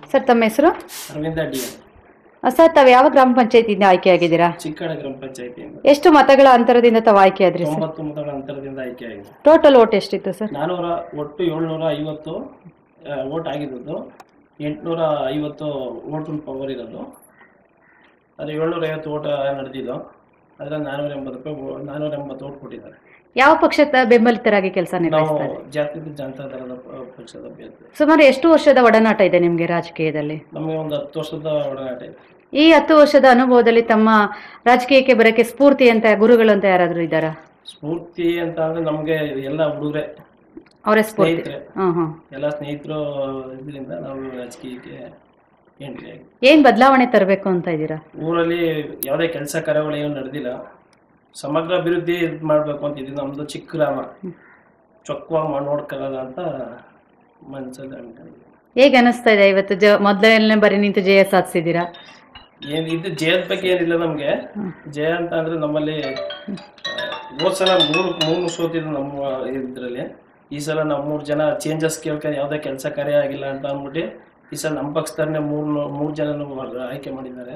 Sir ತಮ್ಮ ಹೆಸರು Arvind D M sir ತಾವು ಯಾವ ಗ್ರಾಮ ಪಂಚಾಯತಿಯಿಂದ ಆಯ್ಕೆಯಾಗಿದ್ದೀರಾ ಚಿಕ್ಕಡ ಗ್ರಾಮ ಪಂಚಾಯತಿಯಿಂದ ಎಷ್ಟು ಮತಗಳ ಅಂತರದಿಂದ ತಾವು ಆಯ್ಕೆಯಾದ್ರಿ ಸರ್ ತೊಂಬತ್ತು ಮತಗಳ ಅಂತರದಿಂದ ಆಯ್ಕೆಯಾಗಿದೆ ಟೋಟಲ್ ಓಟ್ ಎಷ್ಟಿತ್ತು ಸರ್ ನಾನೂರ ಒಟ್ಟು ಏಳ್ನೂರ ಐವತ್ತು ಓಟ್ ಆಗಿದ್ದು ಎಂಟುನೂರ ಐವತ್ತು ಓಟ್ ಪವರ್ ಇರೋದು ಅದು ಏಳ್ನೂರ ಐವತ್ತು ಓಟ್ ನಡೆದಿದ್ದು ಅದರಲ್ಲಿ ನಾನ್ನೂರ ಎಂಬತ್ತು ರೂಪಾಯಿ ನಾನ್ನೂರ ಎಂಬತ್ತು ಓಟ್ ಕೊಟ್ಟಿದ್ದಾರೆ ಯಾವ ಪಕ್ಷದ ಬೆಂಬಲಿತರಾಗಿ ಕೆಲಸ ನಾವು ನಿರ್ವಹಿಸ್ತಾರೆ ಜಾತ್ಯತೀತ ಜನತಾ ದಳದ ಪ- ಪಕ್ಷದ ಅಭ್ಯರ್ಥಿ ಸುಮಾರು ಎಷ್ಟು ವರ್ಷದ ಒಡನಾಟ ಇದೆ ನಿಮಗೆ ರಾಜಕೀಯದಲ್ಲಿ ನಮಗೆ ಒಂದು ಹತ್ತು ವರ್ಷದ ಒಡನಾಟ ಇದೆ ಈ ಹತ್ತು ವರ್ಷದ ಅನುಭವದಲ್ಲಿ ತಮ್ಮ ರಾಜಕೀಯಕ್ಕೆ ಬರೋಕ್ಕೆ ಸ್ಫೂರ್ತಿ ಅಂತ ಗುರುಗಳು ಅಂತ ಯಾರಾದರೂ ಇದ್ದಾರಾ ಸ್ಫೂರ್ತಿ ಅಂತ ಅಂದ್ರೆ ನಮಗೆ ಎಲ್ಲ ಹುಡುಗರೆ ಅವರೇ ಸ್ಫೂರ್ತಿ ಸ್ನೇಹಿತರೆ ಹಾಂ ಹಾಂ ಎಲ್ಲ ಸ್ನೇಹಿತರು ಇದರಿಂದ ನಾವು ರಾಜಕೀಯಕ್ಕೆ ಎಂಟ್ರಿ ಆಗಿ ಏನು ಬದಲಾವಣೆ ತರಬೇಕು ಅಂತ ಇದ್ದೀರಾ ಊರಲ್ಲಿ ಯಾವುದೇ ಕೆಲಸ ಕಾರ್ಯಗಳು ಏನು ನಡೆದಿಲ್ಲ ಸಮಗ್ರ ಅಭಿವೃದ್ಧಿ ಇದ್ ಮಾಡ್ಬೇಕು ಅಂತ ಇದು ನಮ್ದು ಚಿಕ್ಕ ಗ್ರಾಮ ಚೊಕ್ಕವಾಗಿ ಮಾಡಿ ನೋಡ್ಕೊಳ್ಳೋದ ಅಂತ ಮನಸ್ಸಲ್ಲಿ ಅನ್ಕೊಂಡಿದ್ವಿ ಹೇಗೆ ಅನಿಸ್ತಾ ಇದೆ ಇವತ್ತು ಜ ಮೊದಲನೇ ಬಾರಿ ನಿಂತು ಜಯ ಸಾಧಿಸಿದ್ದೀರಾ ಏನ್ ಇದು ಜಯದ ಬಗ್ಗೆ ಏನಿಲ್ಲ ನಮ್ಗೆ ಜಯ ಅಂತ ಅಂದ್ರೆ ನಮ್ಮಲ್ಲಿ ಆ, ಹೋದ್ ಸಲ ಮೂರು ಮೂರು ಸೋತಿದ್ದು ನಮ್ಮ ಇದ್ರಲ್ಲಿ ಈ ಸಲ ನಾವು ಮೂರು ಜನ ಚೇಂಜಸ್ ಕೇಳ್ಕೊಂಡು ಯಾವುದೇ ಕೆಲಸ ಕಾರ್ಯ ಆಗಿಲ್ಲ ಅಂತ ಅಂದ್ಬಿಟ್ಟು ಈ ಸಲ ನಮ್ಮ ಪಕ್ಷದವ್ರನ್ನೇ ಮೂರು ಮೂರು ಜನ ಆಯ್ಕೆ ಮಾಡಿದ್ದಾರೆ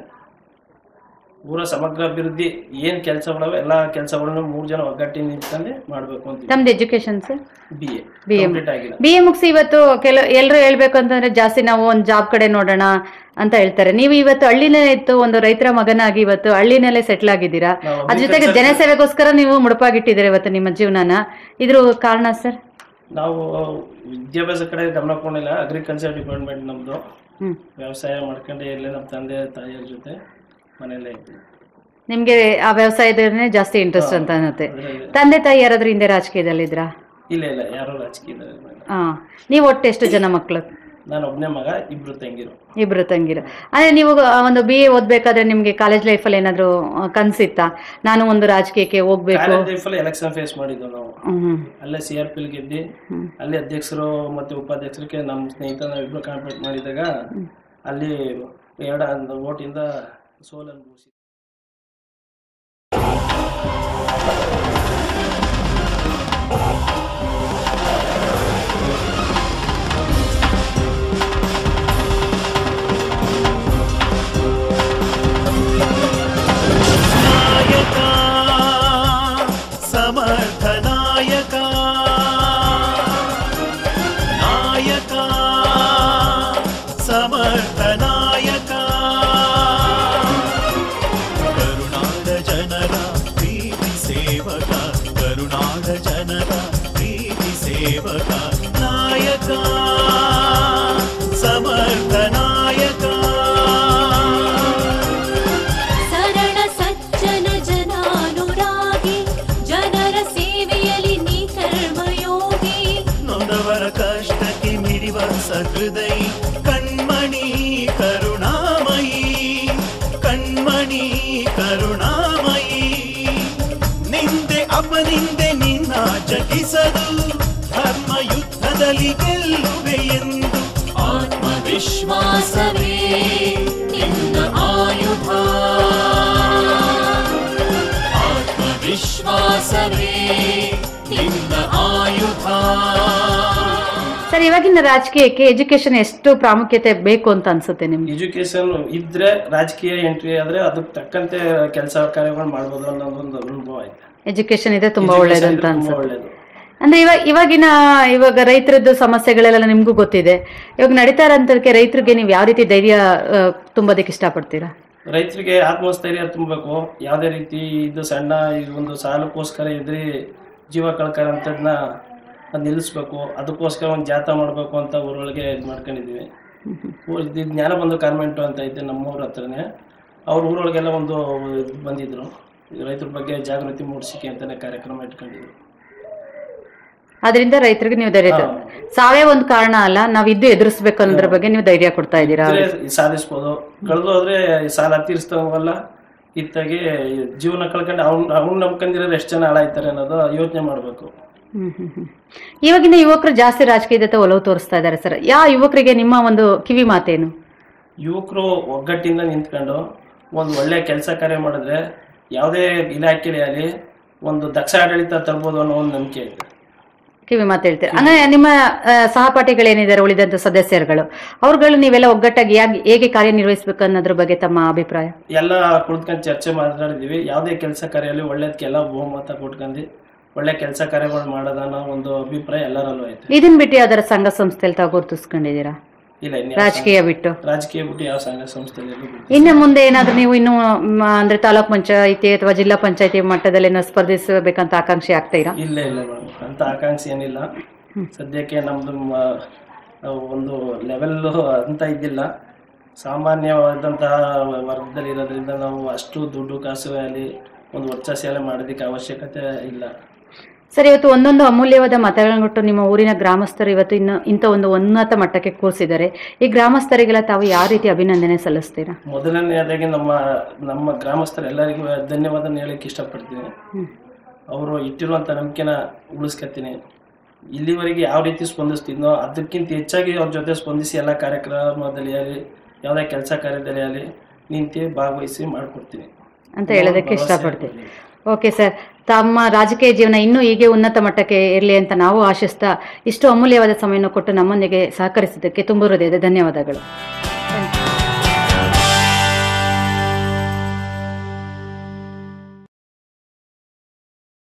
ಊರ ಸಮಗ್ರ ಅಭಿವೃದ್ಧಿ ಏನ್ ಕೆಲಸಗಳವೆ ಎಲ್ಲಾ ಕೆಲಸಗಳನ್ನು ಮೂರು ಜನ ಒಗ್ಗಟ್ಟಿನ ನಿಂತ್ಕೊಂಡು ಮಾಡ್ಬೇಕು ಅಂತ ತಮ್ದು education sir B A BA. Complete ಆಗಿಲ್ಲ ಬಿ ಎ ಮುಗಿಸಿ ಇವತ್ತು ಕೆಲ ಎಲ್ಲರೂ ಹೇಳ್ಬೇಕು ಅಂತಂದ್ರೆ ಜಾಸ್ತಿ ನಾವು ಒಂದು ಜಾಬ್ ಕಡೆ ನೋಡೋಣ ಅಂತ ಹೇಳ್ತಾರೆ ನೀವು ಇವತ್ತು ಹಳ್ಳಿನೇ ಇತ್ತು ಒಂದು ರೈತರ ಮಗನಾಗಿ ಇವತ್ತು ಹಳ್ಳಿನಲ್ಲೇ ಸೆಟ್ಲ್ ಆಗಿದ್ದೀರಾ ನಾವು ಅದ್ರ ಜೊತೆಗೆ ಜನಸೇವೆಗೋಸ್ಕರ ನೀವು ಮುಡುಪಾಗಿಟ್ಟಿದ್ದೀರಾ ಇವತ್ತು ನಿಮ್ಮ ಜೀವನನ ಇದ್ರ ಕಾರಣ ಸರ್ ನಾವು ವಿದ್ಯಾಭ್ಯಾಸ ಕಡೆ ಗಮನ ಕೊಡಲಿಲ್ಲ ಅಗ್ರಿಕಲ್ಚರ್ ಡಿಪಾರ್ಟ್ಮೆಂಟ್ ನಮ್ದು ಹ್ಮ್ ವ್ಯವಸಾಯ ಮಾಡ್ಕೊಂಡು ಇಲ್ಲೇ ನಮ್ಮ ತಂದೆ ತಾಯಿಯರ ಜೊತೆ ಮನೆಯಲ್ಲೇ ಇದ್ವಿ ನಿಮ್ಗೆ ಆ ವ್ಯವಸಾಯದಲ್ಲೇ ಜಾಸ್ತಿ ಇಂಟ್ರೆಸ್ಟ್ ಅಂತ ಅನ್ನತ್ತೆ ಅದ್ರಲ್ಲಿ ತಂದೆ ತಾಯಿ ಯಾರಾದ್ರೂ ಹಿಂದೆ ರಾಜಕೀಯದಲ್ಲಿದ್ರಾ ಇಲ್ಲ ಇಲ್ಲ ಯಾರು ರಾಜಕೀಯದಲ್ಲಿ ಇಲ್ಲ. ಹಾ ನೀವು ಒಟ್ಟು ಎಷ್ಟು ಜನ ಮಕ್ಕಳು ನಾನು ಒಬ್ಬನೇ ಮಗ ಇಬ್ರು ತಂಗಿರು ಇಬ್ರು ತಂಗಿರು ಅಂದ್ರೆ ನೀವು ಆ ಒಂದು ಬಿ ಎ ಓದ್ಬೇಕಾದ್ರೆ ನಿಮ್ಗೆ ಕಾಲೇಜ್ ಲೈಫಲ್ಲಿ ಏನಾದ್ರು ಆ, ಕನ್ಸಿತ್ತಾ ನಾನು ಒಂದು ರಾಜಕೀಯಕ್ಕೆ ಹೋಗ್ಬೇಕು ಕಾಲೇಜ್ ಲೈಫಲ್ಲಿ ಎಲೆಕ್ಷನ್ ಫೇಸ್ ಮಾಡಿದ್ದು ನಾವು ಹ್ಮ್ ಅಲ್ಲೇ ಸಿ ಆರ್ ಪಿಲ್ ಗೆದ್ದಿ ಅಲ್ಲಿ ಅಧ್ಯಕ್ಷರು ಮತ್ತೆ ಉಪಾಧ್ಯಕ್ಷರಿಗೆ ನಮ್ಮ ಸ್ನೇಹಿತ ನಾವಿಬ್ರು ಕಾಂಪೀಟ್ ಮಾಡಿದಾಗ ಅಲ್ಲಿ ಎರಡು ಓಟಿಂದ ಸೋಲ್ ಅನುಭವಿಸಿ ನಾಯಕ ಸಮರ್ಥ ನಾಯಕ ನಾಯಕ ಸಮರ್ಥ ನಾಯಕ ಕರುನಾಡ ಜನರ ಪ್ರೀತಿ ಸೇವಕ ಕರುನಾಡ ಜನರ ಪ್ರೀತಿ ಸೇವಕ ನಾಯಕ ಸಮರ್ಥ ನಾಯಕ ಸರಳ ಸಜ್ಜನ ಜನಾನುರಾಗಿ ಜನರ ಸೇವೆಯಲ್ಲಿ ನೀ ಕರ್ಮಯೋಗಿ ನೊಂದವರ ಕಷ್ಟಕ್ಕೆ ಮಿಡಿವ ಸಹೃದಯಿ ಕಣ್ಮಣಿ ಕರುಣಾಮಯಿ ಕಣ್ಮಣಿ ಕರುಣಾಮಯಿ ನಿಂದೆ ಅಪನಿಂದೆ ನಿನ್ನ ಜಟಿಸದು ಧರ್ಮ ಯುದ್ಧದಲ್ಲಿ ಗೆಲ್ಲುವೆ ಎಂದು ಆತ್ಮವಿಶ್ವಾಸವೇ ನಿನ್ನ ಆಯುಧ ಆತ್ಮವಿಶ್ವಾಸವೇ ನಿನ್ನ ಆಯುಧ ಸರ್ ಇವಾಗಿನ ರಾಜಕೀಯಕ್ಕೆ ಎಜುಕೇಶನ್ ಎಷ್ಟು ಪ್ರಾಮುಖ್ಯತೆ ಬೇಕು ಅಂತ ಅನ್ಸುತ್ತೆ ನಿಮ್ಗೆ ಎಜುಕೇಶನ್ ಇದ್ರೆ ರಾಜಕೀಯ ಎಂಟ್ರಿ ಆದ್ರೆ ಅದಕ್ಕೆ ತಕ್ಕಂತೆ ಕೆಲಸ ಕಾರ್ಯಗಳು ಮಾಡ್ಬೋದು ಅನ್ನೋದೊಂದು ಅನುಭವ ಆಯ್ತು ಎಜುಕೇಶನ್ ಇದೆ ತುಂಬಾ Education ಒಳ್ಳೇದು ಅಂತ ಇದ್ರೆ ತುಂಬಾ ಅನ್ಸುತ್ತೆ ಒಳ್ಳೇದು ಅಂದ್ರೆ ಇವಾಗ ಇವಾಗಿನ ಇವಾಗ ರೈತರದ್ದು ಸಮಸ್ಯೆಗಳೆಲ್ಲ ನಿಮ್ಗೂ ಗೊತ್ತಿದೆ ಇವಾಗ ನಡೀತಾ ಇರೋಂಥದಕ್ಕೆ ರೈತರಿಗೆ ನೀವು ಯಾವ ರೀತಿ ಧೈರ್ಯ ಆ, ತುಂಬೋದಕ್ಕೆ ಇಷ್ಟಪಡ್ತೀರಾ ರೈತರಿಗೆ ಆತ್ಮಸ್ಥೈರ್ಯ ತುಂಬಬೇಕು ಯಾವುದೇ ರೀತಿ ಇದು ಸಣ್ಣ ಈ ಒಂದು ಸಾಲಕ್ಕೋಸ್ಕರ ಎದುರಿ ಜೀವ ಕಳ್ಕರಂಥದ್ದನ್ನ ನಿಲ್ಲಿಸ್ಬೇಕು ಅದಕ್ಕೋಸ್ಕರ ಒಂದು ಜಾಥಾ ಮಾಡಬೇಕು ಅಂತ ಊರೊಳಗೆ ಇದು ಮಾಡ್ಕೊಂಡಿದ್ವಿ ಊ- ಇದು ಜ್ಞಾನಬಂಧು ಕಾನ್ವೆಂಟು ಅಂತ ಐತೆ ನಮ್ಮೂರ ಹತ್ರನೇ ಅವ್ರ ಊರೊಳಗೆಲ್ಲ ಒಂದು ಇದು ಬಂದಿದ್ರು ರೈತರ ಬಗ್ಗೆ ಜಾಗೃತಿ ಮೂಡಿಸಿಕೆ ಅಂತಾನೆ ಕಾರ್ಯಕ್ರಮ ಇಟ್ಕೊಂಡಿದ್ರು ಅದರಿಂದ ರೈತರಿಗೆ ನೀವು ಧೈರ್ಯ ತ- ಸಾವೇ ಒಂದು ಕಾರಣ ಅಲ್ಲ ನಾವ್ ಇದ್ದು ಎದುರಿಸ್ಬೇಕು ಅನ್ನೋದ್ರ ಬಗ್ಗೆ ನೀವು ಧೈರ್ಯ ಕೊಡ್ತಾ ಇದ್ದೀರಾ ಇದ್ರೆ ಸಾಧಿಸ್ಬೋದು ಕಳೆದು ಹೋದ್ರೆ ಈ ಸಾಲ ತೀರಿಸ್ತಾವಲ್ಲ ಇತ್ತಾಗಿ ಜೀವನ ಕಳ್ಕೊಂಡು ಅವ್ನ್ ಅವ್ನು ನಂಬ್ಕೊಂಡಿರೋರು ಎಷ್ಟು ಜನ ಹಾಳಾಯ್ತಾರೆ ಅನ್ನೋದು ಯೋಚನೆ ಮಾಡಬೇಕು ಹ್ಮ್ ಹ್ಮ್ ಹ್ಮ್. ಇವಾಗಿನ ಯುವಕರು ಜಾಸ್ತಿ ರಾಜಕೀಯದತ್ತ ಒಲವು ತೋರಿಸ್ತಾ ಇದ್ದಾರೆ ಸರ್ ಯಾವ ಯುವಕರಿಗೆ ನಿಮ್ಮ ಒಂದು ಕಿವಿ ಮಾತೇನು ಯುವಕರು ಒಗ್ಗಟ್ಟಿಂದ ನಿಂತ್ಕೊಂಡು ಒಂದು ಒಳ್ಳೆ ಕೆಲಸ ಕಾರ್ಯ ಮಾಡಿದ್ರೆ ಯಾವುದೇ ಇಲಾಖೆಯಲ್ಲಿ ಆಗಲಿ ಒಂದು ದಕ್ಷ ಆಡಳಿತ ತರ್ಬೋದು ಅನ್ನೋ ಒಂದು ನಂಬಿಕೆ ಐತೆ ಕಿವಿ ಮಾತು ಹೇಳ್ತೀರಾ ಅಂದ್ರೆ ನಿಮ್ಮ ಆ, ಸಹಪಾಠಿಗಳೇನಿದ್ದಾರೆ ಉಳಿದಂತ ಸದಸ್ಯರುಗಳು ಅವ್ರುಗಳು ನೀವೆಲ್ಲ ಒಗ್ಗಟ್ಟಾಗಿ ಯಾಗ್- ಹೇಗೆ ಕಾರ್ಯನಿರ್ವಹಿಸಬೇಕು ಅನ್ನೋದ್ರ ಬಗ್ಗೆ ತಮ್ಮ ಅಭಿಪ್ರಾಯ ಎಲ್ಲ ಕುಳಿತ್ಕೊಂಡು ಚರ್ಚೆ ಮಾತಾಡಿದೀವಿ ಯಾವುದೇ ಕೆಲಸ ಕಾರ್ಯಲ್ಲಿ ಒಳ್ಳೇದಕ್ಕೆಲ್ಲ ಬಹುಮತ ಕೊಟ್ಕೊಂಡು ಒಳ್ಳೆ ಕೆಲಸ ಕಾರ್ಯಗಳು ಮಾಡೋದನ್ನ ಒಂದು ಅಭಿಪ್ರಾಯ ಎಲ್ಲರಲ್ಲೂ ಐತೆ ಇದನ್ ಬಿಟ್ಟು ಯಾವ್ದಾರ ಸಂಘ ಸಂಸ್ಥೆಯಲ್ಲಿ ತಾವು ಗುರುತಿಸ್ಕೊಂಡಿದ್ದೀರಾ ಇಲ್ಲ ಇನ್ನು ಯಾವ ರಾಜಕೀಯ ಬಿಟ್ಟು ಸಂಘ- ರಾಜಕೀಯ ಬಿಟ್ಟು ಯಾವ ಸಂಘ ಸಂಸ್ಥೆಯಲ್ಲಿ ಇನ್ನು ಮುಂದೆ ಏನಾದ್ರೂ ನೀವು ಇನ್ನು ಮ, ಅಂದ್ರೆ ತಾಲೂಕ್ ಪಂಚಾಯತಿ ಅಥವಾ ಜಿಲ್ಲಾ ಪಂಚಾಯತಿ ಮಟ್ಟದಲ್ಲಿ ಏನಾದ್ರು ಸ್ಪರ್ಧಿಸಬೇಕಂತ ಆಕಾಂಕ್ಷೆ ಆಗ್ತೀರಾ ಇಲ್ಲ ಇಲ್ಲ ಮೇಡಮ್ ಅಂತ ಆಕಾಂಕ್ಷೆ ಏನಿಲ್ಲ ಸದ್ಯಕ್ಕೆ ನಮ್ದು ಮ- ಒಂದು ಲೆವೆಲ್ ಅಂತ ಇದ್ದಿಲ್ಲ ಸಾಮಾನ್ಯವಾದಂತಹ ವರ್ಗದಲ್ಲಿ ಇರೋದ್ರಿಂದ ನಾವು ಅಷ್ಟು ದುಡ್ಡು ಕಾಸು ಅಲ್ಲಿ ಒಂದು ವರ್ಚಸ್ಸು ಎಲ್ಲ ಮಾಡೋದಕ್ಕೆ ಅವಶ್ಯಕತೆ ಇಲ್ಲ ಸರ್ ಇವತ್ತು ಒಂದೊಂದು ಅಮೂಲ್ಯವಾದ ಮತಗಳನ್ನು ಕೊಟ್ಟು ನಿಮ್ಮ ಊರಿನ ಗ್ರಾಮಸ್ಥರು ಇವತ್ತು ಇನ್ನು ಇಂಥ ಒಂದು ಉನ್ನತ ಮಟ್ಟಕ್ಕೆ ಕೂರಿಸಿದ್ದಾರೆ ಈ ಗ್ರಾಮಸ್ಥರಿಗೆಲ್ಲ ತಾವು ಯಾವ ರೀತಿ ಅಭಿನಂದನೆ ಸಲ್ಲಿಸ್ತೀರಾ ಮೊದಲನೆಯದಾಗಿ ನಮ್ಮ ನಮ್ಮ ಗ್ರಾಮಸ್ಥರೆಲ್ಲರಿಗೂ ಧನ್ಯವಾದ ಹೇಳಕ್ಕೆ ಇಷ್ಟಪಡ್ತೀನಿ ಅವರು ಇಟ್ಟಿರುವಂಥ ನಂಬಿಕೆನ ಉಳಿಸ್ಕೊತೀನಿ ಇಲ್ಲಿವರೆಗೆ ಯಾವ ರೀತಿ ಸ್ಪಂದಿಸ್ತಿದ್ನೋ ಅದಕ್ಕಿಂತ ಹೆಚ್ಚಾಗಿ ಅವ್ರ ಜೊತೆ ಸ್ಪಂದಿಸಿ ಎಲ್ಲ ಕಾರ್ಯಕ್ರಮದಲ್ಲಿ ಆಗಲಿ ಯಾವುದೇ ಕೆಲಸ ಕಾರ್ಯದಲ್ಲಿ ಆಗಲಿ ನಿಂತು ಭಾಗವಹಿಸಿ ಮಾಡಿಕೊಡ್ತೀನಿ ಅಂತ ಹೇಳೋದಕ್ಕೆ ಇಷ್ಟಪಡ್ತೀನಿ ಓಕೆ ಸರ್ ತಮ್ಮ ರಾಜಕೀಯ ಜೀವನ ಇನ್ನೂ ಹೀಗೆ ಉನ್ನತ ಮಟ್ಟಕ್ಕೆ ಇರಲಿ ಅಂತ ನಾವು ಆಶಿಸ್ತಾ ಇಷ್ಟು ಅಮೂಲ್ಯವಾದ ಸಮಯವನ್ನು ಕೊಟ್ಟು ನಮ್ಮೊಂದಿಗೆ ಸಹಕರಿಸಿದ್ದಕ್ಕೆ ತುಂಬ ಹೃದಯದ ಧನ್ಯವಾದಗಳು